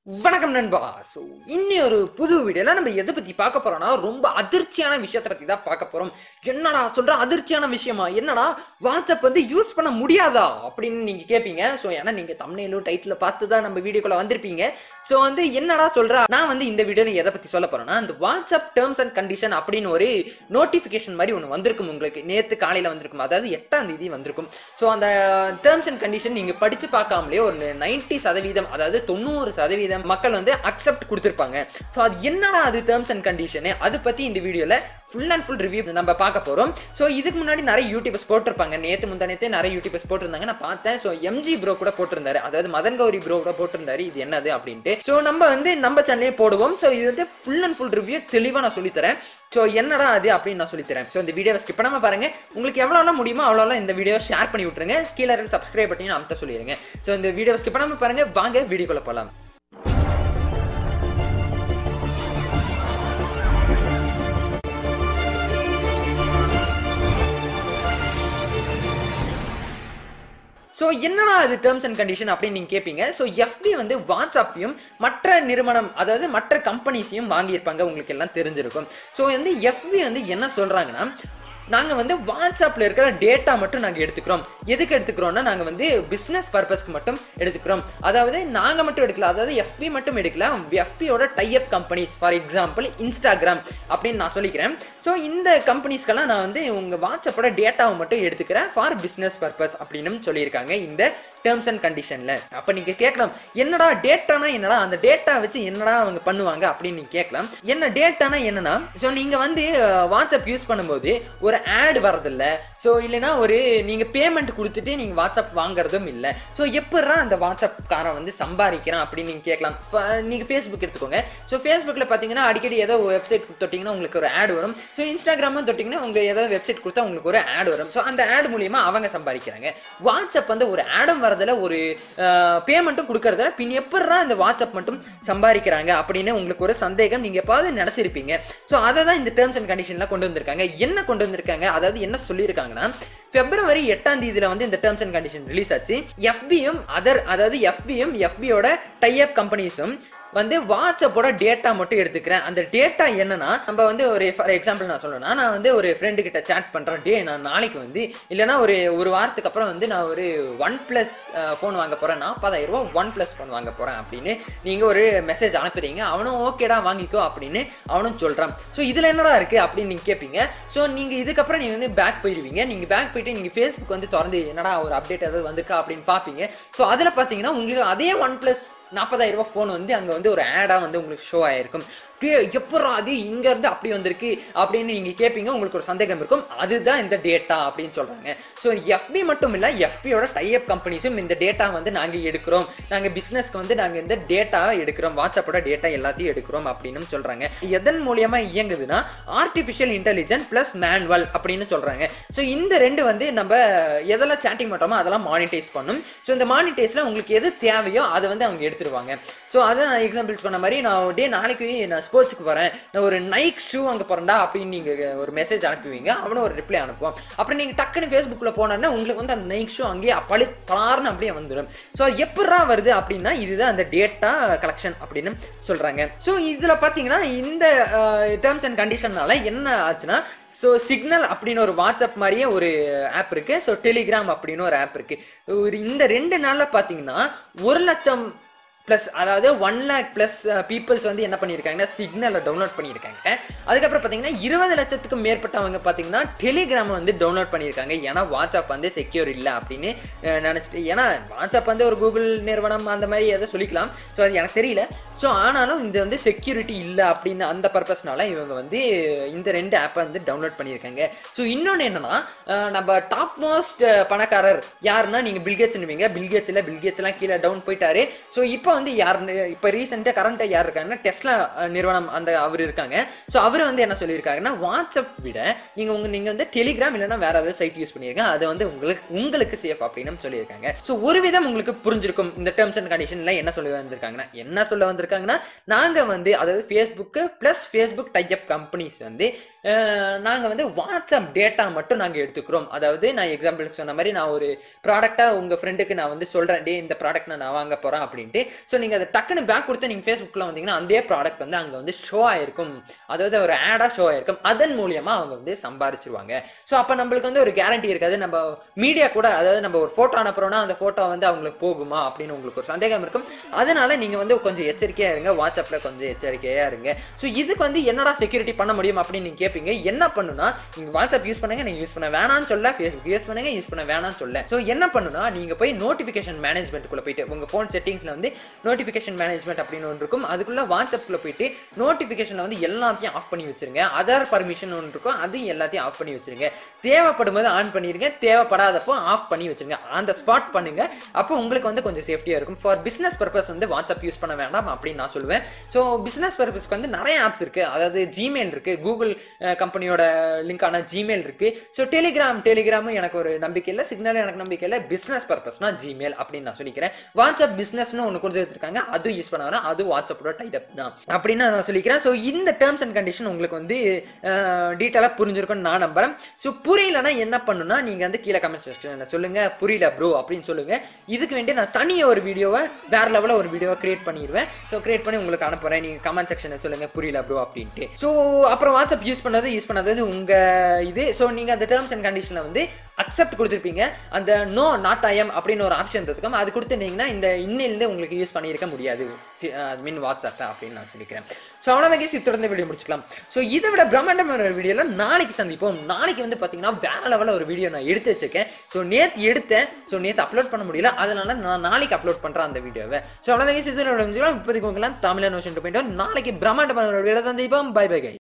வணக்கம் நண்பா ஸோ இன்னி ஒரு புது வீடியோல நம்ம எதை பத்தி பார்க்க போறோம்னா ரொம்ப அதிர்ச்சியான விஷயத்தை பத்தி தான் பார்க்க போறோம் என்னடா சொல்ற அதிர்ச்சியான விஷயமா என்னடா வாட்ஸ்அப் வந்து யூஸ் பண்ண முடியாதா அப்படின்னு நீங்க கேட்பீங்க ஸோ ஏன்னா நீங்க தமிழ்நூலும் டைட்டில் பார்த்து தான் நம்ம வீடியோக்குள்ள வந்திருப்பீங்க ஸோ வந்து என்னடா சொல்ற நான் வந்து இந்த வீடியோல எதை பத்தி சொல்ல போறேன்னா இந்த வாட்ஸ்அப் டேர்ம்ஸ் அண்ட் கண்டிஷன் அப்படின்னு ஒரு நோட்டிஃபிகேஷன் மாதிரி ஒன்று வந்திருக்கும் உங்களுக்கு நேற்று காலையில் வந்திருக்கும் அதாவது எட்டாம் தேதி வந்திருக்கும் ஸோ அந்த டேர்ம்ஸ் அண்ட் கண்டிஷன் நீங்கள் படித்து பார்க்காமலே ஒரு நைன்டி சதவீதம் அதாவது தொண்ணூறு சதவீதம் மக்கள் வந்து அக்செப்ட் கொடுத்துருப்பாங்க ஸோ அது என்னடா அது டேர்ம்ஸ் அண்ட் கண்டிஷனு அதை பற்றி இந்த வீடியோவில் ஃபுல் அண்ட் ஃபுல் ரிவ்யூ நம்ம பார்க்க போகிறோம் ஸோ இதுக்கு முன்னாடி நிறைய யூடியூபர்ஸ் போட்டிருப்பாங்க நேற்று முந்தானத்தே நிறைய யூடியூபர்ஸ் போட்டிருந்தாங்க நான் பார்த்தேன் ஸோ எம்ஜி ப்ரோ கூட போட்டிருந்தாரு அதாவது மதன் கௌரி ப்ரோ கூட போட்டிருந்தாரு இது என்னது அப்படின்ட்டு ஸோ நம்ம வந்து நம்ம சேனலே போடுவோம் ஸோ இது வந்து ஃபுல் அண்ட் ஃபுல் ரிவ்யூ தெளிவாக நான் சொல்லித்தரேன் ஸோ என்னடா அது அப்படின்னு நான் சொல்லித்தரேன் ஸோ இந்த வீடியோவை ஸ்கிப் பண்ணாம பாருங்க உங்களுக்கு எவ்வளோலாம் முடியுமோ அவ்வளோலாம் இந்த வீடியோ ஷேர் பண்ணி விட்டுருங்க கீழே இருக்க சப்ஸ்கிரைப் பண்ணி அமுத்த சொல்லிடுங்க ஸோ இந்த வீடியோவை ஸ்கிப் பண்ணாம பாருங்க வாங்க வீடியோக்குள்ள போகலாம் ஸோ என்னடா அது டேர்ம்ஸ் அண்ட் கண்டிஷன் அப்படின்னு நீங்கள் கேட்பீங்க ஸோ எஃபி வந்து வாட்ஸ்அப்பையும் மற்ற நிறுவனம் அதாவது மற்ற கம்பெனிஸையும் வாங்கியிருப்பாங்க உங்களுக்கு எல்லாம் தெரிஞ்சிருக்கும் ஸோ வந்து எஃபி வந்து என்ன சொல்கிறாங்கன்னா நாங்கள் வந்து வாட்ஸ்அப்பில் இருக்கிற டேட்டா மட்டும் நாங்கள் எடுத்துக்கிறோம் எதுக்கு எடுத்துக்கிறோம்னா நாங்கள் வந்து பிஸ்னஸ் பர்பஸ்க்கு மட்டும் எடுத்துக்கிறோம் அதாவது நாங்கள் மட்டும் எடுக்கல அதாவது எஃபி மட்டும் எடுக்கல எஃபியோட tie up companies for example Instagram அப்படின்னு நான் சொல்லிக்கிறேன் ஸோ இந்த கம்பெனிஸ்க்கெல்லாம் நான் வந்து உங்கள் வாட்ஸ்அப்போட டேட்டாவை மட்டும் எடுத்துக்கிறேன் ஃபார் பிஸ்னஸ் பர்பஸ் அப்படின்னு சொல்லியிருக்காங்க இந்த டேர்ம்ஸ் அண்ட் கண்டிஷனில் அப்போ நீங்கள் கேட்கலாம் என்னடா டேட்டானா என்னடா அந்த டேட்டா வச்சு என்னடா அவங்க பண்ணுவாங்க அப்படின்னு நீங்கள் கேட்கலாம் என்ன டேட்டானா என்னன்னா ஸோ நீங்கள் வந்து வாட்ஸ்அப் யூஸ் பண்ணும்போது ஒரு ஆட் வரதில்ல ஸோ இல்லைனா ஒரு நீங்கள் பேமெண்ட் கொடுத்துட்டு நீங்கள் வாட்ஸ்அப் வாங்குறதும் இல்லை ஸோ எப்படா அந்த வாட்ஸ்அப் காரன் வந்து சம்பாதிக்கிறான் அப்படின்னு நீங்கள் கேட்கலாம் நீங்கள் ஃபேஸ்புக் எடுத்துக்கோங்க ஸோ ஃபேஸ்புக்கில் பார்த்தீங்கன்னா அடிக்கடி ஏதோ வெப்சைட் தொட்டிங்கன்னா உங்களுக்கு ஒரு ஆட் வரும் ஸோ இன்ஸ்டாகிராமும் தொட்டிங்கன்னா உங்களுக்கு ஏதோ வெப்சைட் கொடுத்தா உங்களுக்கு ஒரு ஆட் வரும் ஸோ அந்த ஆட் மூலியமாக அவங்க சம்பாதிக்கிறாங்க வாட்ஸ்அப் வந்து ஒரு ஆடும் வரதில் ஒரு பேமெண்ட்டும் கொடுக்கறதில்ல பின் எப்படா இந்த வாட்ஸ்அப் மட்டும் சம்பாதிக்கிறாங்க அப்படின்னு உங்களுக்கு ஒரு சந்தேகம் நீங்கள் எப்பாவது நினச்சிருப்பீங்க ஸோ அதை தான் இந்த டேர்ம்ஸ் அண்ட் கண்டிஷன்லாம் கொண்டு வந்திருக்காங்க என்ன கொண்டு வந்திருக்காங்க அதாவது என்ன சொல்லியிருக்காங்கன்னா பிப்ரவரி எட்டாம் தேதியில வந்து இந்த டேர்ம்ஸ் அண்ட் கண்டிஷன் ரிலீஸ் ஆச்சு எஃபியும் அதர் அதாவது எஃபியும் எஃபியோட டைஅப் கம்பெனிஸும் வந்து வாட்ஸ்அப்போட டேட்டா மட்டும் எடுத்துக்கிறேன் அந்த டேட்டா என்னன்னா நம்ம வந்து ஒரு ஃபார் எக்ஸாம்பிள் நான் சொல்லணும்னா நான் வந்து ஒரு ஃப்ரெண்டு கிட்ட சேட் பண்ணுறேன் டே நான் நாளைக்கு வந்து இல்லைனா ஒரு ஒரு வாரத்துக்கு அப்புறம் வந்து நான் ஒரு ஒன் ப்ளஸ் ஃபோன் வாங்க போகிறேன் நாற்பதாயிரம் ரூபா ஒன் ப்ளஸ் ஃபோன் வாங்க போகிறேன் அப்படின்னு நீங்கள் ஒரு மெசேஜ் அனுப்புறீங்க அவனும் ஓகேடா வாங்கிக்கோ அப்படின்னு அவனும் சொல்கிறான் ஸோ இதில் என்னடா இருக்குது அப்படின்னு நீங்கள் கேட்பீங்க ஸோ நீங்கள் இதுக்கப்புறம் நீங்கள் வந்து பேக் போயிடுவீங்க நீங்கள் பேக் போயிட்டு நீங்கள் ஃபேஸ்புக் வந்து திறந்து என்னடா ஒரு அப்டேட் ஏதாவது வந்திருக்கா அப்படின்னு பார்ப்பீங்க ஸோ அதில் பார்த்தீங்கன்னா உங்களுக்கு அதே ஒன் ப்ளஸ் நாற்பதாயிரம் ரூபா ஃபோன் வந்து அங்கே வந்து ஒரு ஆடாக வந்து உங்களுக்கு ஷோ ஆயிருக்கும் எப்படா அது இங்கேருந்து அப்படி வந்திருக்கு அப்படின்னு நீங்கள் கேட்பீங்க உங்களுக்கு ஒரு சந்தேகம் இருக்கும் அதுதான் இந்த டேட்டா அப்படின்னு சொல்கிறாங்க ஸோ எஃபி மட்டும் இல்லை எஃபியோட டைஅப் கம்பெனிஸும் இந்த டேட்டா வந்து நாங்கள் எடுக்கிறோம் நாங்கள் பிஸ்னஸ்க்கு வந்து நாங்கள் இந்த டேட்டா எடுக்கிறோம் வாட்ஸ்அப்போட டேட்டா எல்லாத்தையும் எடுக்கிறோம் அப்படின்னு சொல்கிறாங்க எதன் மூலியமாக இயங்குதுன்னா ஆர்டிஃபிஷியல் இன்டெலிஜென்ட் ப்ளஸ் மேனுவல் அப்படின்னு சொல்கிறாங்க ஸோ இந்த ரெண்டு வந்து நம்ம எதெல்லாம் சேட்டிங் பண்ணுறோமோ அதெல்லாம் மானிட்டைஸ் பண்ணும் ஸோ இந்த மானிட்டைஸில் உங்களுக்கு எது தேவையோ அதை வந்து அவங்க எடுத்துருவாங்க ஸோ அதை நான் எக்ஸாம்பிள்ஸ் பண்ண மாதிரி நான் டே நாளைக்கு நான் ஸ்போர்ட்ஸ்க்கு போகிறேன் நான் ஒரு நைக் ஷூ அங்கே போகிறேன்டா அப்படின்னு நீங்கள் ஒரு மெசேஜ் அனுப்புவீங்க அவனும் ஒரு ரிப்ளை அனுப்புவான் அப்புறம் நீங்கள் டக்குன்னு ஃபேஸ்புக்கில் போனோன்னா உங்களுக்கு வந்து அந்த நைக் ஷூ அங்கேயே பழு பலார்னு அப்படியே வந்துடும் ஸோ அது எப்படா வருது அப்படின்னா இதுதான் அந்த டேட்டா கலெக்ஷன் அப்படின்னு சொல்கிறாங்க ஸோ இதில் பார்த்தீங்கன்னா இந்த டேர்ம்ஸ் அண்ட் கண்டிஷன்னால என்ன ஆச்சுன்னா ஸோ சிக்னல் அப்படின்னு ஒரு வாட்ஸ்அப் மாதிரியே ஒரு ஆப் இருக்குது ஸோ டெலிகிராம் அப்படின்னு ஒரு ஆப் இருக்குது ஒரு இந்த ரெண்டு நாளில் பார்த்தீங்கன்னா ஒரு லட்சம் ப்ளஸ் அதாவது ஒன் லேக் ப்ளஸ் பீப்புள்ஸ் வந்து என்ன பண்ணியிருக்காங்கன்னா சிக்னலை டவுன்லோட் பண்ணியிருக்காங்க அதுக்கப்புறம் பார்த்தீங்கன்னா இருபது லட்சத்துக்கும் மேற்பட்டவங்க பார்த்தீங்கன்னா டெலிகிராமை வந்து டவுன்லோட் பண்ணியிருக்காங்க ஏன்னா வாட்ஸ்அப் வந்து செக்யூர் இல்லை அப்படின்னு நினச்சிட்டு ஏன்னா வாட்ஸ்அப் வந்து ஒரு கூகுள் நிறுவனம் அந்த மாதிரி எதை சொல்லிக்கலாம் ஸோ அது எனக்கு தெரியல ஸோ ஆனாலும் இது வந்து செக்யூரிட்டி இல்லை அப்படின்னு அந்த பர்பஸ்னால இவங்க வந்து இந்த ரெண்டு ஆப்பை வந்து டவுன்லோட் பண்ணியிருக்காங்க ஸோ இன்னொன்று என்னன்னா நம்ம டாப் மோஸ்ட் பணக்காரர் யாருன்னா நீங்கள் பில்கேட்ஸ்னுவீங்க பில்கேட்ஸில் பில்கேட்ஸ்லாம் கீழே டவுன் போயிட்டாரு ஸோ இப்போ வந்து யார் இப்போ ரீசெண்டாக கரண்ட்டாக யார் இருக்காங்கன்னா டெஸ்லா நிறுவனம் அந்த அவர் இருக்காங்க ஸோ அவர் வந்து என்ன சொல்லியிருக்காங்கன்னா வாட்ஸ்அப் விட நீங்கள் உங்கள் நீங்கள் வந்து டெலிகிராம் இல்லைனா வேற ஏதாவது சைட் யூஸ் பண்ணியிருக்கேன் அது வந்து உங்களுக்கு உங்களுக்கு சேஃப் அப்படின்னு சொல்லியிருக்காங்க ஸோ ஒரு விதம் உங்களுக்கு புரிஞ்சிருக்கும் இந்த டேர்ம்ஸ் அண்ட் கண்டிஷனில் என்ன சொல்லி வந்திருக்காங்கன்னா என்ன சொல்ல வந்திருக்காங்கன்னா நாங்கள் வந்து அதாவது Facebook plus Facebook type companies வந்து நாங்கள் வந்து வாட்ஸ்அப் டேட்டா மட்டும் நாங்கள் எடுத்துக்கிறோம் அதாவது நான் எக்ஸாம்பிளுக்கு சொன்ன மாதிரி நான் ஒரு ப்ராடக்டாக உங்கள் ஃப்ரெண்டுக்கு நான் வந்து சொல்கிறேன் டே இந்த ப்ராடக்ட் நான் வாங்க போகிறேன் அப்படின்ட்டு ஸோ நீங்கள் அதை டக்குன்னு பேக் கொடுத்து நீங்கள் ஃபேஸ்புக்கில் வந்தீங்கன்னா அதே ப்ராடக்ட் வந்து அங்கே வந்து ஷோ ஆயிருக்கும் அதாவது ஒரு ஆடாக ஷோ ஆயிருக்கும் அதன் மூலியமா அவங்க வந்து சம்பாரிச்சிருவாங்க ஸோ அப்போ நம்மளுக்கு வந்து ஒரு கேரண்டி இருக்காது நம்ம மீடியா கூட அதாவது நம்ம ஒரு ஃபோட்டோ அனுப்புறோம்னா அந்த ஃபோட்டோ வந்து அவங்களுக்கு போகுமா அப்படின்னு உங்களுக்கு ஒரு சந்தேகம் இருக்கும் அதனால நீங்கள் வந்து கொஞ்சம் எச்சரிக்கையாக இருங்க வாட்ஸ்அப்பில் கொஞ்சம் எச்சரிக்கையாக இருங்க ஸோ இதுக்கு வந்து என்னடா செக்யூரிட்டி பண்ண முடியும் அப்படின்னு நீங்கள் கேட்பீங்க என்ன பண்ணுனா நீங்கள் வாட்ஸ்அப் யூஸ் பண்ணுங்க நீங்கள் யூஸ் பண்ண வேணாம்னு சொல்ல ஃபேஸ்புக் யூஸ் பண்ணுங்க யூஸ் பண்ண வேணாம்னு சொல்ல ஸோ என்ன பண்ணுனா நீங்கள் போய் நோட்டிஃபிகேஷன் மேனேஜ்மெண்ட்டுக்குள்ள போயிட்டு உங்கள் ஃபோன் செட்டிங்ஸில் வந்து நோட்டிஃபிகேஷன் மேனேஜ்மெண்ட் அப்படின்னு ஒன்று இருக்கும் அதுக்குள்ள வாட்ஸ்அப்பில் போயிட்டு நோட்டிஃபிகேஷனில் வந்து எல்லாத்தையும் ஆஃப் பண்ணி வச்சிருங்க அதர் பர்மிஷன் ஒன்று இருக்கும் அதையும் எல்லாத்தையும் ஆஃப் பண்ணி வச்சிருங்க தேவைப்படும் போது ஆன் பண்ணிருங்க தேவைப்படாதப்போ ஆஃப் பண்ணி வச்சிருங்க அந்த ஸ்பாட் பண்ணுங்க அப்போ உங்களுக்கு வந்து கொஞ்சம் சேஃப்டியாக இருக்கும் ஃபார் பிஸ்னஸ் பர்பஸ் வந்து வாட்ஸ்அப் யூஸ் பண்ண வேண்டாம் அப்படின்னு நான் சொல்லுவேன் ஸோ பிஸ்னஸ் பர்பஸ்க்கு வந்து நிறைய ஆப்ஸ் இருக்கு அதாவது ஜிமெயில் இருக்கு கூகுள் கம்பெனியோட லிங்கான ஜிமெயில் இருக்கு ஸோ டெலிகிராம் டெலிகிராமும் எனக்கு ஒரு நம்பிக்கை இல்லை சிக்னல் எனக்கு நம்பிக்கை இல்லை பிஸ்னஸ் பர்பஸ்னா ஜிமெயில் அப்படின்னு நான் சொல்லிக்கிறேன் வாட்ஸ்அப் பிஸ்னஸ்னு ஒன்று கொடுத்து வச்சிருக்காங்க அதுவும் யூஸ் பண்ண வேணாம் அது வாட்ஸ்அப்போட டைப் தான் அப்படின்னு நான் சொல்லிக்கிறேன் ஸோ இந்த டேர்ம்ஸ் அண்ட் கண்டிஷன் உங்களுக்கு வந்து டீட்டெயிலாக புரிஞ்சிருக்கும்னு நான் நம்புறேன் ஸோ புரியலன்னா என்ன பண்ணுன்னா நீங்கள் வந்து கீழே கமெண்ட் செக்ஷனில் சொல்லுங்க புரியல ப்ரோ அப்படின்னு சொல்லுங்க இதுக்கு வேண்டி நான் தனியாக ஒரு வீடியோவை வேற லெவலில் ஒரு வீடியோவை கிரியேட் பண்ணிடுவேன் ஸோ கிரியேட் பண்ணி உங்களுக்கு அனுப்புறேன் நீங்கள் கமெண்ட் செக்ஷனில் சொல்லுங்க புரியல ப்ரோ அப்படின்ட்டு ஸோ அப்புறம் வாட்ஸ்அப் யூஸ் பண்ணது யூஸ் பண்ணாதது உங்கள் இது ஸோ நீங்கள் அந்த டேர்ம்ஸ் அண்ட் கண்டிஷனில் வந்து அக்செப்ட் கொடுத்துருப்பீங்க அந்த நோ நாட் ஐஎம் அப்படின்னு ஒரு ஆப்ஷன் இருக்கும் அது கொடுத்துருந்தீங்கன்னா இந்த இன்னிலிருந்து உங்களுக்கு யூஸ் பண்ணியிருக்க முடியாது மீன் வாட்ஸ்அப்பை அப்படின்னு நான் சொல்லிக்கிறேன் ஸோ அவ்வளோதான் கேஸ் தொடர்ந்து வீடியோ முடிச்சுக்கலாம் ஸோ இதை விட பிரம்மாண்டமான ஒரு வீடியோவில் நாளைக்கு சந்திப்போம் நாளைக்கு வந்து பார்த்தீங்கன்னா வேற லெவலில் ஒரு வீடியோ நான் எடுத்து வச்சிருக்கேன் ஸோ நேற்று எடுத்தேன் ஸோ நேற்று அப்லோட் பண்ண முடியல அதனால நான் நாளைக்கு அப்லோட் பண்ணுறேன் அந்த வீடியோவை ஸோ அவ்வளோதான் கேஸ் இதில் இப்போதைக்கு உங்களாம் தமிழ் நோஷன் போயிட்டு நாளைக்கு பிரம்மாண்டமான ஒரு வீடியோ சந்திப்போம் பை பை கை